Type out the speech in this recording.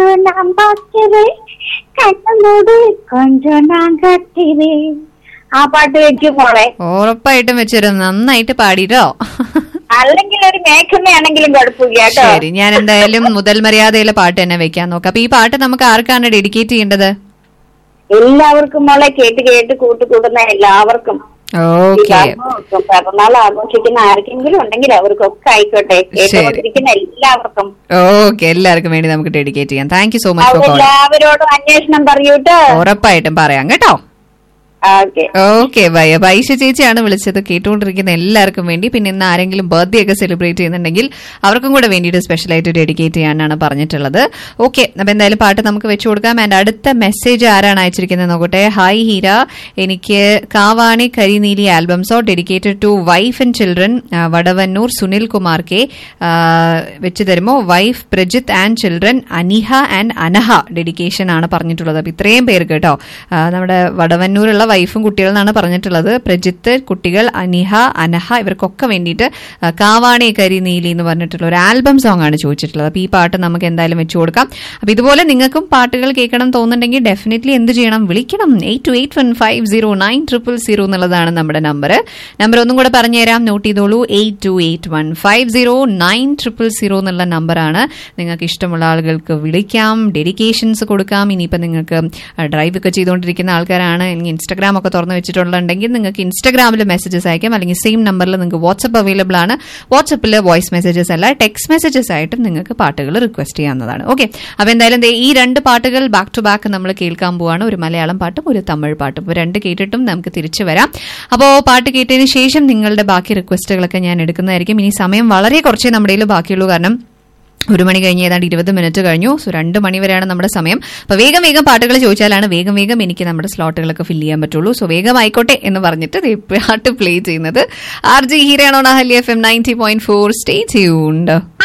கொஞ்சம் நான் பார்க்கிறேன் കണ്ണു മൂടി കൊഞ്ചം ഞാൻ കത്തിരേൻ ആ പാട്ട് വെക്കും മോളെ ഉറപ്പായിട്ടും വെച്ചൊരു നന്നായിട്ട് പാടിട്ടോ അല്ലെങ്കിൽ ഒരു മേഘമയാണെങ്കിലും കുഴപ്പമില്ല കേട്ടോ ശരി ഞാൻ എന്തായാലും മുതൽ മര്യാദയിലെ പാട്ട് തന്നെ വെക്കാൻ നോക്കാം അപ്പൊ ഈ പാട്ട് നമുക്ക് ആർക്കാണ് ഡെഡിക്കേറ്റ് ചെയ്യേണ്ടത് എല്ലാവർക്കും മോളെ കേട്ട് കേട്ട് കൂട്ടുകൂടുന്ന എല്ലാവർക്കും ഓക്കെ എല്ലാവർക്കും പിറന്നാൾ ആഘോഷിക്കുന്ന ആർക്കെങ്കിലും ഉണ്ടെങ്കിൽ അവർക്കൊക്കെ ആയിക്കോട്ടെ കേട്ടുകൊണ്ടിരിക്കുന്ന എല്ലാവർക്കും ഓക്കെ എല്ലാവർക്കും വേണ്ടി നമുക്ക് ഡെഡിക്കേറ്റ് ചെയ്യാം thank you so much for call അവരെല്ലാവരോടും അന്വേഷണം പറയൂട്ടോ ഉറപ്പായിട്ടും പറയാം കേട്ടോ ഓക്കെ ഓക്കെ ബൈ ബൈഷ ചേച്ചിയാണ് വിളിച്ചത് കേട്ടുകൊണ്ടിരിക്കുന്ന എല്ലാവർക്കും വേണ്ടി പിന്നെ ഇന്ന് ആരെങ്കിലും ബർത്ത്ഡേ ഒക്കെ സെലിബ്രേറ്റ് ചെയ്യുന്നുണ്ടെങ്കിൽ അവർക്കും കൂടെ വേണ്ടിയിട്ട് സ്പെഷ്യലായിട്ട് ഡെഡിക്കേറ്റ് ചെയ്യാനാണ് പറഞ്ഞിട്ടുള്ളത് ഓക്കെ അപ്പൊ എന്തായാലും പാട്ട് നമുക്ക് വെച്ചു കൊടുക്കാം ആൻഡ് അടുത്ത മെസ്സേജ് ആരാണ് അയച്ചിരിക്കുന്നത് നോക്കട്ടെ ഹായ് ഹീര എനിക്ക് കാവാണി കരിനീലി ആൽബംസോ dedicated to wife and children Vadavannur Sunil Kumar K ആ, വെച്ച് തരുമോ wife Prajith and children Aniha and Anaha dedication ആണ് പറഞ്ഞിട്ടുള്ളത് അപ്പൊ ഇത്രയും പേർക്ക് കേട്ടോ ആ, നമ്മുടെ വടവന്നൂരുള്ള വൈഫും കുട്ടികളെന്നാണ് പറഞ്ഞിട്ടുള്ളത് പ്രജിത്ത് കുട്ടികൾ അനിഹ അനഹ ഇവർക്കൊക്കെ വേണ്ടിയിട്ട് ആ, കാവാണി കരി നീലി എന്ന് പറഞ്ഞിട്ടുള്ള ഒരു ആൽബം സോങ് ആണ് ചോദിച്ചിട്ടുള്ളത് അപ്പൊ ഈ പാട്ട് നമുക്ക് എന്തായാലും വെച്ചു കൊടുക്കാം അപ്പൊ ഇതുപോലെ നിങ്ങൾക്കും പാട്ടുകൾ കേൾക്കണം തോന്നുന്നുണ്ടെങ്കിൽ ഡെഫിനറ്റ്ലി എന്ത് ചെയ്യണം വിളിക്കണം eight two eight one five zero nine triple zero എന്നുള്ളതാണ് നമ്മുടെ നമ്പർ നമ്പർ ഒന്നും കൂടെ പറഞ്ഞുതരാം നോട്ട് ചെയ്തോളൂ eight two eight one five zero nine triple zero എന്നുള്ള നമ്പറാണ് നിങ്ങൾക്ക് ഇഷ്ടമുള്ള ആളുകൾക്ക് വിളിക്കാം ഡെഡിക്കേഷൻസ് കൊടുക്കാം ഇനിയിപ്പോൾ നിങ്ങൾക്ക് ഡ്രൈവ് ഒക്കെ ചെയ്തുകൊണ്ടിരിക്കുന്ന ആൾക്കാരാണ് അല്ലെങ്കിൽ ഇൻസ്റ്റാഗ്രാം ഒക്കെ തുറന്നു വെച്ചിട്ടുണ്ടെങ്കിൽ നിങ്ങൾക്ക് ഇൻസ്റ്റാഗ്രാമിൽ മെസ്സേജസ് അയക്കാം അല്ലെങ്കിൽ സെയിം നമ്പറിൽ നിങ്ങൾക്ക് വാട്സപ്പ് അവൈലബിൾ ആണ് വാട്സപ്പിൽ വോയിസ് മെസ്സേജസ് അല്ല ടെക്സ്റ്റ് മെസ്സേജസ് ആയിട്ടും നിങ്ങൾക്ക് പാട്ടുകൾ റിക്വസ്റ്റ് ചെയ്യാവുന്നതാണ് ഓക്കെ അപ്പോൾ എന്തായാലും ദേ ഈ രണ്ട് പാട്ടുകൾ ബാക്ക് ടു ബാക്ക് നമ്മൾ കേൾക്കാൻ പോവാണ് ഒരു മലയാളം പാട്ടും ഒരു തമിഴ് പാട്ടും അപ്പോൾ രണ്ട് കേട്ടിട്ടും നമുക്ക് തിരിച്ചു വരാം അപ്പോൾ പാട്ട് കേട്ടതിന് ശേഷം നിങ്ങളുടെ ബാക്കി റിക്വസ്റ്റുകളൊക്കെ ഞാൻ എടുക്കുന്നതായിരിക്കും ഇനി സമയം വളരെ കുറച്ചേ നമ്മുടെ കയ്യിൽ ബാക്കിയുള്ളൂ കാരണം ഒരു മണി കഴിഞ്ഞ് ഏതാണ്ട് ഇരുപത് മിനിറ്റ് കഴിഞ്ഞു സോ രണ്ട് മണി വരെയാണ് നമ്മുടെ സമയം അപ്പൊ വേഗം വേഗം പാട്ടുകൾ ചോദിച്ചാലാണ് വേഗം വേഗം എനിക്ക് നമ്മുടെ സ്ലോട്ടുകളൊക്കെ ഫില്ല് ചെയ്യാൻ പറ്റുള്ളൂ സോ വേഗം ആയിക്കോട്ടെ എന്ന് പറഞ്ഞിട്ട് ദേ പാട്ട് പ്ലേ ചെയ്യുന്നത് ആർ ജി ഹീരാണോ ഹലി F M ninety point four stay tuned